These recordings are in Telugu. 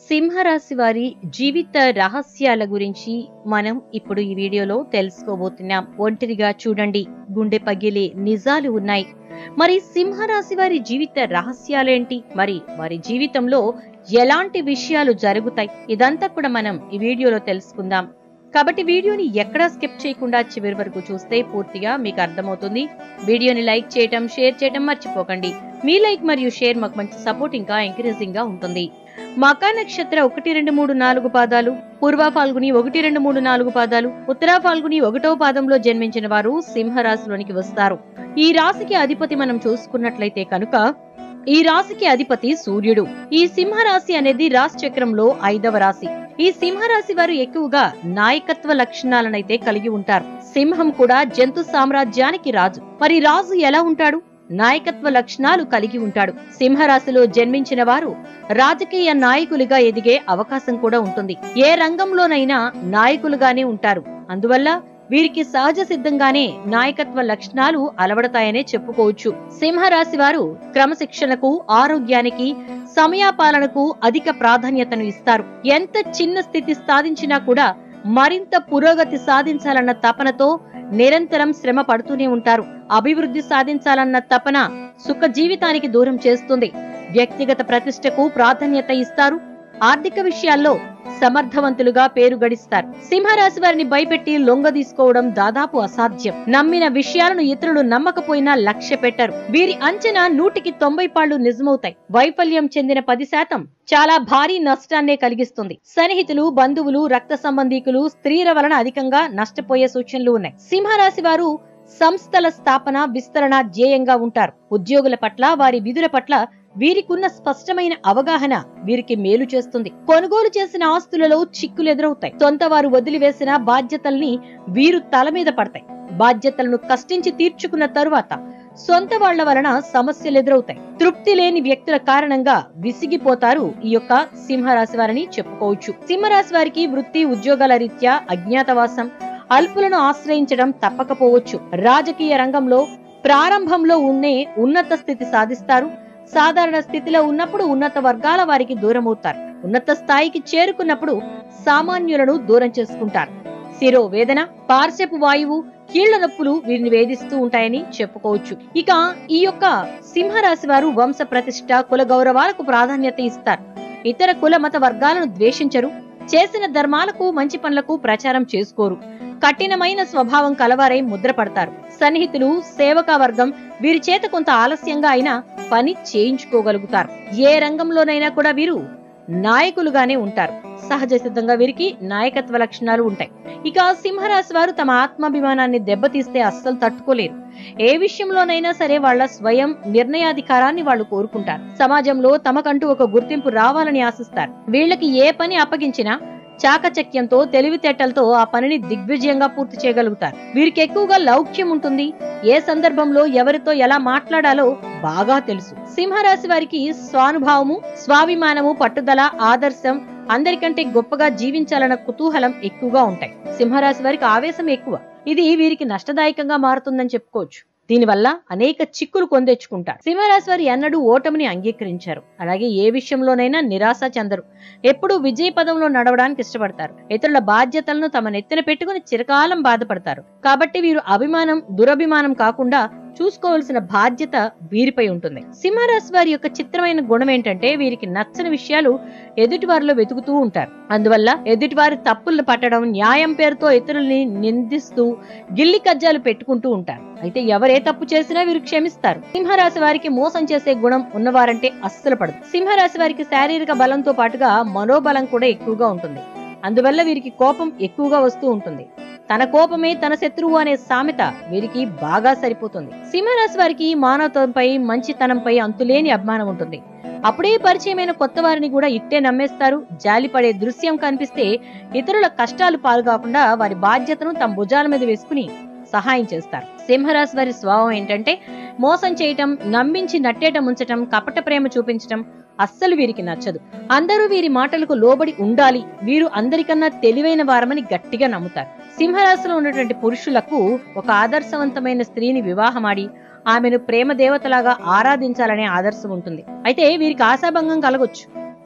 సింహరాశి వారి జీవిత రహస్యాల గురించి మనం ఇప్పుడు ఈ వీడియోలో తెలుసుకోబోతున్నాం ఒంటరిగా చూడండి గుండె పగిలే నిజాలు ఉన్నాయి మరి సింహరాశి వారి జీవిత రహస్యాలేంటి మరి వారి జీవితంలో ఎలాంటి విషయాలు జరుగుతాయి ఇదంతా కూడా మనం ఈ వీడియోలో తెలుసుకుందాం కాబట్టి వీడియోని ఎక్కడా స్కిప్ చేయకుండా చివరి వరకు చూస్తే పూర్తిగా మీకు అర్థమవుతుంది వీడియోని లైక్ చేయటం షేర్ చేయటం మర్చిపోకండి మీ లైక్ మరియు షేర్ మాకు మంచి సపోర్ట్ ఇంకా ఎంకరేజింగ్ గా ఉంటుంది మకా నక్షత్ర ఒకటి రెండు మూడు నాలుగు పాదాలు పూర్వ ఫాల్గుని ఒకటి రెండు మూడు నాలుగు పాదాలు ఉత్తరా ఫాల్గుని ఒకటో పాదంలో జన్మించిన వారు సింహరాశిలోనికి వస్తారు ఈ రాశికి అధిపతి మనం చూసుకున్నట్లయితే కనుక ఈ రాశికి అధిపతి సూర్యుడు ఈ సింహరాశి అనేది రాశి చక్రంలో ఐదవ రాశి ఈ సింహరాశి వారు ఎక్కువగా నాయకత్వ లక్షణాలనైతే కలిగి ఉంటారు సింహం కూడా జంతు సామ్రాజ్యానికి రాజు మరి రాజు ఎలా ఉంటాడు నాయకత్వ లక్షణాలు కలిగి ఉంటాడు సింహరాశిలో జన్మించిన వారు రాజకీయ నాయకులుగా ఎదిగే అవకాశం కూడా ఉంటుంది ఏ రంగంలోనైనా నాయకులుగానే ఉంటారు అందువల్ల వీరికి సహజ సిద్ధంగానే నాయకత్వ లక్షణాలు అలవడతాయనే చెప్పుకోవచ్చు సింహరాశి వారు క్రమశిక్షణకు ఆరోగ్యానికి సమయాపాలనకు అధిక ప్రాధాన్యతను ఇస్తారు ఎంత చిన్న స్థితి సాధించినా కూడా మరింత పురోగతి సాధించాలన్న తపనతో నిరంతరం శ్రమ పడుతూనే ఉంటారు అభివృద్ధి సాధించాలన్న తపన సుఖ జీవితానికి దూరం చేస్తుంది వ్యక్తిగత ప్రతిష్టకు ప్రాధాన్యత ఇస్తారు ఆర్థిక విషయాల్లో సమర్థవంతులుగా పేరు గడిస్తారు సింహరాశి వారిని భయపెట్టి లొంగ తీసుకోవడం దాదాపు అసాధ్యం నమ్మిన విషయాలను ఇతరులు నమ్మకపోయినా లక్ష్య పెట్టరు వీరి అంచనా నూటికి తొంభై పాళ్లు నిజమవుతాయి వైఫల్యం చెందిన పది శాతం చాలా భారీ నష్టాన్నే కలిగిస్తుంది సన్నిహితులు బంధువులు రక్త సంబంధీకులు స్త్రీల వలన అధికంగా నష్టపోయే సూచనలు ఉన్నాయి సింహరాశి వారు సంస్థల స్థాపన విస్తరణ ధ్యేయంగా ఉంటారు ఉద్యోగుల పట్ల వారి విధుల పట్ల వీరికున్న స్పష్టమైన అవగాహన వీరికి మేలు చేస్తుంది కొనుగోలు చేసిన ఆస్తులలో చిక్కులు ఎదురవుతాయి సొంత వారు వదిలివేసిన బాధ్యతల్ని వీరు తల మీద పడతాయి బాధ్యతలను కష్టించి తీర్చుకున్న తరువాత సొంత వాళ్ల వలన సమస్యలు ఎదురవుతాయి తృప్తి లేని వ్యక్తుల కారణంగా విసిగిపోతారు ఈ యొక్క సింహరాశి వారిని చెప్పుకోవచ్చు సింహరాశి వారికి వృత్తి ఉద్యోగాల రీత్యా అజ్ఞాతవాసం అల్పులను ఆశ్రయించడం తప్పకపోవచ్చు రాజకీయ రంగంలో ప్రారంభంలో ఉన్నే ఉన్నత స్థితి సాధిస్తారు సాధారణ స్థితిలో ఉన్నప్పుడు ఉన్నత వర్గాల వారికి దూరమవుతారు ఉన్నత స్థాయికి చేరుకున్నప్పుడు సామాన్యులను దూరం చేసుకుంటారు శిరో వేదన పార్శ్వపు వాయువు కీళ్ల నొప్పులు వీరిని వేధిస్తూ ఉంటాయని చెప్పుకోవచ్చు ఇక ఈ యొక్క సింహరాశి వారు వంశ ప్రతిష్ట కుల గౌరవాలకు ప్రాధాన్యత ఇస్తారు ఇతర కుల మత వర్గాలను ద్వేషించరు చేసిన ధర్మాలకు మంచి పనులకు ప్రచారం చేసుకోరు కఠినమైన స్వభావం కలవారై ముద్రపడతారు సన్నిహితులు సేవకా వర్గం వీరి చేత కొంత ఆలస్యంగా అయినా పని చేయించుకోగలుగుతారు ఏ రంగంలోనైనా కూడా వీరు నాయకులుగానే ఉంటారు సహజ సిద్ధంగా వీరికి నాయకత్వ లక్షణాలు ఉంటాయి ఇక సింహరాశి వారు తమ ఆత్మాభిమానాన్ని దెబ్బతీస్తే అస్సలు తట్టుకోలేరు ఏ విషయంలోనైనా సరే వాళ్ళ స్వయం నిర్ణయాధికారాన్ని వాళ్ళు కోరుకుంటారు సమాజంలో తమకంటూ ఒక గుర్తింపు రావాలని ఆశిస్తారు వీళ్ళకి ఏ పని అప్పగించినా చాకచక్యంతో తెలివితేటలతో ఆ పనిని దిగ్విజయంగా పూర్తి చేయగలుగుతారు వీరికి ఎక్కువగా లౌక్యం ఉంటుంది ఏ సందర్భంలో ఎవరితో ఎలా మాట్లాడాలో బాగా తెలుసు సింహరాశి వారికి స్వానుభావము స్వాభిమానము పట్టుదల ఆదర్శం అందరికంటే గొప్పగా జీవించాలన్న కుతూహలం ఎక్కువగా ఉంటాయి సింహరాశి వారికి ఆవేశం ఎక్కువ ఇది వీరికి నష్టదాయకంగా మారుతుందని చెప్పుకోవచ్చు దీనివల్ల అనేక చిక్కులు కొందెచ్చుకుంటారు సింహరాశి వారు ఎన్నడూ ఓటమిని అంగీకరించారు అలాగే ఏ విషయంలోనైనా నిరాశ చెందరు ఎప్పుడూ విజయ పదంలో నడవడానికి ఇష్టపడతారు ఇతరుల బాధ్యతలను తమ నెత్తిన పెట్టుకుని చిరకాలం బాధపడతారు కాబట్టి వీరు అభిమానం దురభిమానం కాకుండా చూసుకోవాల్సిన బాధ్యత వీరిపై ఉంటుంది సింహరాశి వారి యొక్క చిత్రమైన గుణం ఏంటంటే వీరికి నచ్చని విషయాలు ఎదుటివారిలో వెతుకుతూ ఉంటారు అందువల్ల ఎదుటివారి తప్పులను పట్టడం న్యాయం పేరుతో ఇతరుల్ని నిందిస్తూ గిల్లి కజ్జాలు పెట్టుకుంటూ ఉంటారు అయితే ఎవరే తప్పు చేసినా వీరు క్షమిస్తారు సింహరాశి వారికి మోసం చేసే గుణం ఉన్నవారంటే అస్సలు పడదు సింహరాశి వారికి శారీరక బలంతో పాటుగా మనోబలం కూడా ఎక్కువగా ఉంటుంది అందువల్ల వీరికి కోపం ఎక్కువగా వస్తూ ఉంటుంది తన కోపమే తన శత్రువు అనే సామెత వీరికి బాగా సరిపోతుంది సింహరాశి వారికి మానవత్వంపై మంచితనంపై అంతులేని అభిమానం ఉంటుంది అప్పుడే పరిచయమైన కొత్త వారిని కూడా ఇట్టే నమ్మేస్తారు జాలిపడే దృశ్యం కనిపిస్తే ఇతరుల కష్టాలు పాల్గొకుండా వారి బాధ్యతను తమ భుజాల మీద వేసుకుని సహాయం చేస్తారు సింహరాశి వారి స్వభావం ఏంటంటే మోసం చేయటం నమ్మించి నట్టేట ముంచటం కపట ప్రేమ చూపించటం అస్సలు వీరికి నచ్చదు అందరూ వీరి మాటలకు లోబడి ఉండాలి వీరు అందరికన్నా తెలివైన వారమని గట్టిగా నమ్ముతారు సింహరాశిలో ఉన్నటువంటి పురుషులకు ఒక ఆదర్శవంతమైన స్త్రీని వివాహమాడి ఆమెను ప్రేమ దేవతలాగా ఆరాధించాలనే ఆదర్శం ఉంటుంది అయితే వీరికి ఆశాభంగం కలగొచ్చు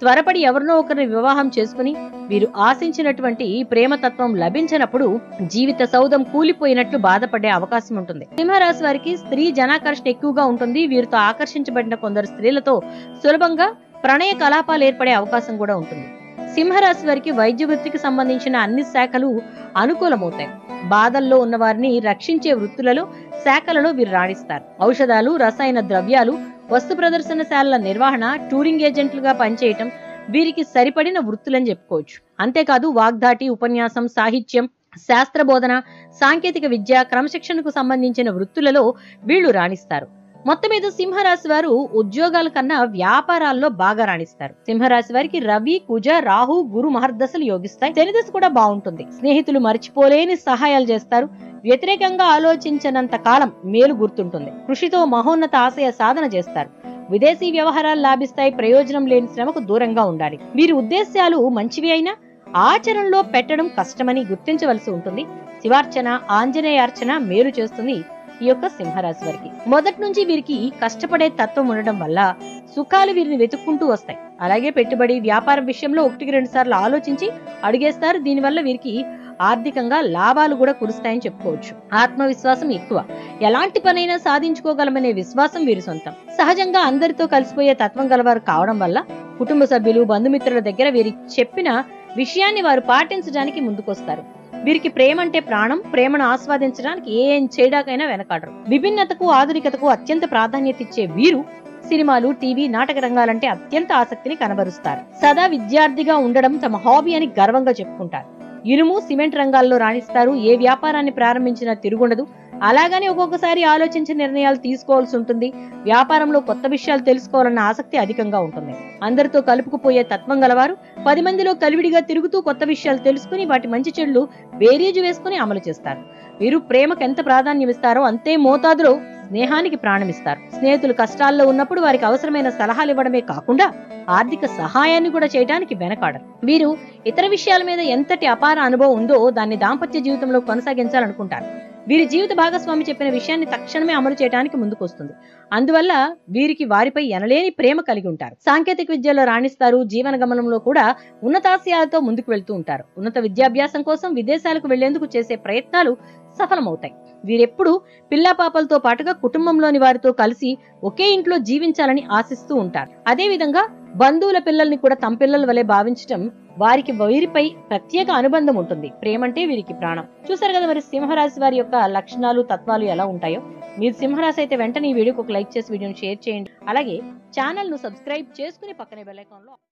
త్వరపడి ఎవరినో ఒకరిని వివాహం చేసుకుని వీరు ఆశించినటువంటి ప్రేమతత్వం లభించినప్పుడు జీవిత సౌధం కూలిపోయినట్లు బాధపడే అవకాశం ఉంటుంది సింహరాశి వారికి స్త్రీ జనాకర్షణ ఎక్కువగా ఉంటుంది వీరితో ఆకర్షించబడిన కొందరు స్త్రీలతో సులభంగా ప్రణయ కలాపాలు ఏర్పడే అవకాశం కూడా ఉంటుంది సింహరాశి వారికి వైద్య వృత్తికి సంబంధించిన అన్ని శాఖలు అనుకూలమవుతాయి బాధల్లో ఉన్న వారిని రక్షించే వృత్తులలో శాఖలలో వీరు రాణిస్తారు ఔషధాలు రసాయన ద్రవ్యాలు వస్తు ప్రదర్శనశాలల నిర్వహణ టూరింగ్ ఏజెంట్లుగా పనిచేయటం వీరికి సరిపడిన వృత్తులని చెప్పుకోవచ్చు అంతేకాదు వాగ్దాటి ఉపన్యాసం సాహిత్యం శాస్త్ర బోధన సాంకేతిక విద్య క్రమశిక్షణకు సంబంధించిన వృత్తులలో వీళ్ళు రాణిస్తారు మొత్తం మీద సింహరాశి వారు ఉద్యోగాల కన్నా వ్యాపారాల్లో బాగా రాణిస్తారు సింహరాశి వారికి రవి కుజ రాహు గురు మహర్దశలు యోగిస్తాయి శనిదశ కూడా బాగుంటుంది స్నేహితులు మర్చిపోలేని సహాయాలు చేస్తారు వ్యతిరేకంగా ఆలోచించినంత కాలం మేలు గుర్తుంటుంది కృషితో మహోన్నత ఆశయ సాధన చేస్తారు విదేశీ వ్యవహారాలు లాభిస్తాయి ప్రయోజనం లేని శ్రమకు దూరంగా ఉండాలి వీరి ఉద్దేశ్యాలు మంచివి అయినా ఆచరణలో పెట్టడం కష్టమని గుర్తించవలసి ఉంటుంది శివార్చన ఆంజనేయార్చన మేలు చేస్తుంది ఈ యొక్క సింహరాశి వారికి మొదటి నుంచి వీరికి కష్టపడే తత్వం ఉండడం వల్ల సుఖాలు వీరిని వెతుక్కుంటూ వస్తాయి అలాగే పెట్టుబడి వ్యాపారం విషయంలో ఒకటికి రెండు సార్లు ఆలోచించి అడిగేస్తారు దీనివల్ల వీరికి ఆర్థికంగా లాభాలు కూడా కురుస్తాయని చెప్పుకోవచ్చు ఆత్మవిశ్వాసం ఎక్కువ ఎలాంటి పనైనా సాధించుకోగలమనే విశ్వాసం వీరి సొంతం సహజంగా అందరితో కలిసిపోయే తత్వం గలవారు కావడం వల్ల కుటుంబ సభ్యులు బంధుమిత్రుల దగ్గర వీరికి చెప్పిన విషయాన్ని వారు పాటించడానికి ముందుకొస్తారు వీరికి ప్రేమ అంటే ప్రాణం ప్రేమను ఆస్వాదించడానికి ఏం చేయడాకైనా వెనకాడరు విభిన్నతకు ఆధునికతకు అత్యంత ప్రాధాన్యత ఇచ్చే వీరు సినిమాలు టీవీ నాటక రంగాలంటే అత్యంత ఆసక్తిని కనబరుస్తారు సదా విద్యార్థిగా ఉండడం తమ హాబీ అని గర్వంగా చెప్పుకుంటారు ఇనుము సిమెంట్ రంగాల్లో రాణిస్తారు ఏ వ్యాపారాన్ని ప్రారంభించినా తిరుగుండదు అలాగని ఒక్కొక్కసారి ఆలోచించి నిర్ణయాలు తీసుకోవాల్సి ఉంటుంది వ్యాపారంలో కొత్త విషయాలు తెలుసుకోవాలన్న ఆసక్తి అధికంగా ఉంటుంది అందరితో కలుపుకుపోయే తత్వం గలవారు పది మందిలో కలివిడిగా తిరుగుతూ కొత్త విషయాలు తెలుసుకుని వాటి మంచి చెడులు బేరీజు వేసుకుని అమలు చేస్తారు వీరు ప్రేమకు ఎంత ప్రాధాన్యం ఇస్తారో అంతే మోతాదులో స్నేహానికి ప్రాణమిస్తారు స్నేహితులు కష్టాల్లో ఉన్నప్పుడు వారికి అవసరమైన సలహాలు ఇవ్వడమే కాకుండా ఆర్థిక సహాయాన్ని కూడా చేయడానికి వెనకాడరు వీరు ఇతర విషయాల మీద ఎంతటి అపార అనుభవం ఉందో దాన్ని దాంపత్య జీవితంలో కొనసాగించాలనుకుంటారు వీరి జీవిత భాగస్వామి చెప్పిన విషయాన్ని తక్షణమే అమలు చేయడానికి ముందుకొస్తుంది అందువల్ల వీరికి వారిపై ఎనలేని ప్రేమ కలిగి ఉంటారు సాంకేతిక విద్యలో రాణిస్తారు జీవన గమనంలో కూడా ఉన్నతాశయాలతో ముందుకు వెళ్తూ ఉంటారు ఉన్నత విద్యాభ్యాసం కోసం విదేశాలకు వెళ్లేందుకు చేసే ప్రయత్నాలు సఫలమవుతాయి వీరెప్పుడు పిల్లా పాపలతో పాటుగా కుటుంబంలోని వారితో కలిసి ఒకే ఇంట్లో జీవించాలని ఆశిస్తూ ఉంటారు అదే విధంగా బంధువుల పిల్లల్ని కూడా తమ పిల్లల వలె భావించటం వారికి వీరిపై ప్రత్యేక అనుబంధం ఉంటుంది ప్రేమంటే వీరికి ప్రాణం చూసారు కదా మరి సింహరాశి వారి యొక్క లక్షణాలు తత్వాలు ఎలా ఉంటాయో మీరు సింహరాశి అయితే వెంటనే ఈ వీడియోకి ఒక లైక్ చేసి వీడియోని షేర్ చేయండి అలాగే ఛానల్ ను సబ్స్క్రైబ్ చేసుకుని పక్కనే బెల్ ఐకాన్ లో